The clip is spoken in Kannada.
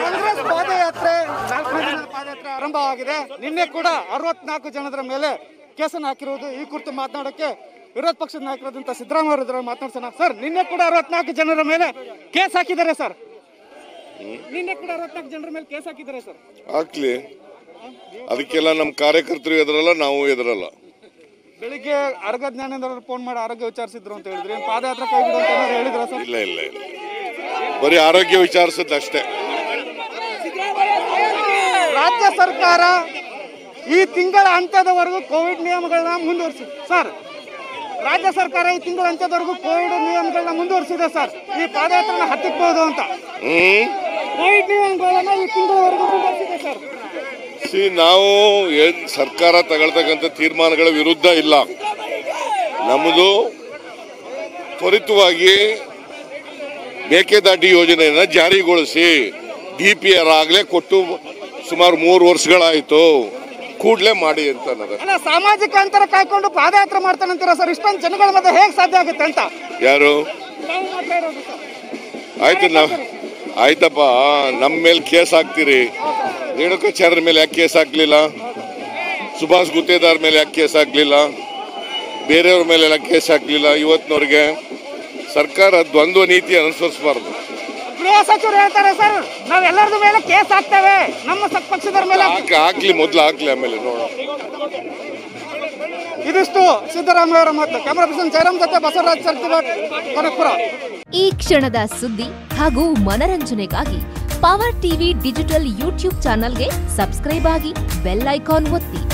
ಕಾಂಗ್ರೆಸ್ ಪಾದಯಾತ್ರೆ ನಾಲ್ಕನೇ ದಿನದ ಪಾದಯಾತ್ರೆ ಆರಂಭವಾಗಿದೆ ನಿನ್ನೆ ಕೂಡ ಅರವತ್ನಾಲ್ಕು ಜನರ ಮೇಲೆ ಕೇಸನ್ನು ಹಾಕಿರುವುದು ಈ ಕುರಿತು ಮಾತನಾಡೋಕೆ ವಿರೋಧ ಪಕ್ಷದ ನಾಯಕರಾದಂಥ ಸಿದ್ದರಾಮಯ್ಯ ಅವರ ಮಾತನಾಡ್ಸೋಣ ಸರ್ ನಿನ್ನೆ ಕೂಡ ಅರವತ್ನಾಲ್ಕು ಜನರ ಮೇಲೆ ಕೇಸ್ ಹಾಕಿದ್ದಾರೆ ಸರ್ ನಿನ್ನೆ ಕೂಡ ಅರವತ್ನಾಲ್ಕು ಜನರ ಮೇಲೆ ಕೇಸ್ ಹಾಕಿದ್ದಾರೆ ಸರ್ ಹಾಕ್ಲಿ ಅದಕ್ಕೆಲ್ಲ ನಮ್ಮ ಕಾರ್ಯಕರ್ತರು ಎದುರಲ್ಲ ನಾವು ಎದುರಲ್ಲ ಬೆಳಿಗ್ಗೆ ಅರ್ಗ ಜ್ಞಾನೇಂದ್ರ ಅವರು ಫೋನ್ ಮಾಡಿ ಆರೋಗ್ಯ ವಿಚಾರಿಸಿದ್ರು ಅಂತ ಹೇಳಿದ್ರಿ ಏನ್ ಪಾದಯಾತ್ರೆ ಕೈ ಬಿಡು ಅಂತ ಏನಾದ್ರು ಹೇಳಿದ್ರ ಸರ್ ಇಲ್ಲ ಇಲ್ಲ ಇಲ್ಲ ಬರೀ ಆರೋಗ್ಯ ವಿಚಾರಿಸಿದ್ದು ಅಷ್ಟೇ ರಾಜ್ಯ ಸರ್ಕಾರ ಈ ತಿಂಗಳ ಅಂತ್ಯದವರೆಗೂ ಕೋವಿಡ್ ನಿಯಮಗಳನ್ನ ಮುಂದುವರಿಸಿ ಸರ್ ರಾಜ್ಯ ಸರ್ಕಾರ ಈ ತಿಂಗಳ ಅಂತ್ಯದವರೆಗೂ ಕೋವಿಡ್ ನಿಯಮಗಳನ್ನ ಮುಂದುವರಿಸಿದೆ ಸರ್ ಈ ಪಾದಯಾತ್ರೆನ ಹತ್ತಿಕ್ಬಹುದು ಅಂತ ಹ್ಮ್ ಕೋವಿಡ್ ನಿಯಮಗಳನ್ನ ಈ ತಿಂಗಳವರೆಗೂ ಮುಂದುವರಿಸಿದೆ ಸರ್ ಸಿ ನಾವು ಏನ್ ಸರ್ಕಾರ ತಗೊಳ್ತಕ್ಕಂಥ ತೀರ್ಮಾನಗಳ ವಿರುದ್ಧ ಇಲ್ಲ ನಮ್ಮದು ತ್ವರಿತವಾಗಿ ಮೇಕೆದಾಟಿ ಯೋಜನೆಯನ್ನು ಜಾರಿಗೊಳಿಸಿ ಡಿ ಪಿ ಆರ್ ಆಗಲೇ ಕೊಟ್ಟು ಸುಮಾರು ಮೂರು ವರ್ಷಗಳಾಯಿತು ಕೂಡಲೇ ಮಾಡಿ ಅಂತ ಅನ್ನೋದು ಅಲ್ಲ ಸಾಮಾಜಿಕ ಅಂತರ ಕಾಯ್ಕೊಂಡು ಪಾದಯಾತ್ರೆ ಮಾಡ್ತಾನಂತೀರ ಸರ್ ಇಷ್ಟೊಂದು ಜನಗಳ ಮಧ್ಯೆ ಹೇಗೆ ಸಾಧ್ಯ ಆಗುತ್ತೆ ಅಂತ ಯಾರು ನಾವು ಮಾತ್ರ ಇರೋದು ಸರ್. ಆಯ್ತು ನಾವು ಆಯ್ತಪ್ಪ ನಮ್ಮ ಮೇಲೆ ಕೇಸ್ ಹಾಕ್ತೀರಿ ರೇಣುಕಾಚಾರ್ಯರ ಮೇಲೆ ಯಾಕೆ ಕೇಸ್ ಹಾಕ್ಲಿಲ್ಲ ಸುಭಾಷ್ ಗುತ್ತೇದಾರ್ ಮೇಲೆ ಯಾಕೆ ಕೇಸ್ ಹಾಕ್ಲಿಲ್ಲ ಬೇರೆಯವ್ರ ಮೇಲೆಲ್ಲ ಕೇಸ್ ಹಾಕ್ಲಿಲ್ಲ ಇವತ್ತಿನವ್ರಿಗೆ ಸರ್ಕಾರ ದ್ವಂದ್ವ ನೀತಿ ಅನುಸರಿಸಬಾರ್ದು ಗೃಹ ಸಚಿವರು ಹೇಳ್ತಾರೆ ಸರ್ ನಾವೆಲ್ಲರದ ಮೇಲೆ ಕೇಸ್ ಹಾಕ್ತೇವೆ ನಮ್ಮ ಸ- ಪಕ್ಷದವ್ರ ಮೇಲೆ ಹಾಕ್ತೇವೆ. ಹಾಕಿ ಹಾಕ್ಲಿ ಮೊದಲು ಹಾಕ್ಲಿ ಆಮೇಲೆ ನೋಡೋಣ ಇದಿಷ್ಟು ಸಿದ್ದರಾಮಯ್ಯ ಅವರ ಮಾತು ಕ್ಯಾಮರಾ ಪರ್ಸನ್ ಜಯರಾಮ್ ಜೊತೆ ಬಸವರಾಜ್ ಸರ್ತಿವಾಟ್ ಕನಕಪುರ ಈ ಕ್ಷಣದ ಸುದ್ದಿ ಹಾಗೂ ಮನರಂಜನೆಗಾಗಿ ಪವರ್ ಟಿವಿ ಡಿಜಿಟಲ್ ಯೂಟ್ಯೂಬ್ ಚಾನಲ್ಗೆ ಸಬ್ಸ್ಕ್ರೈಬ್ ಆಗಿ ಬೆಲ್ ಐಕಾನ್ ಒತ್ತಿ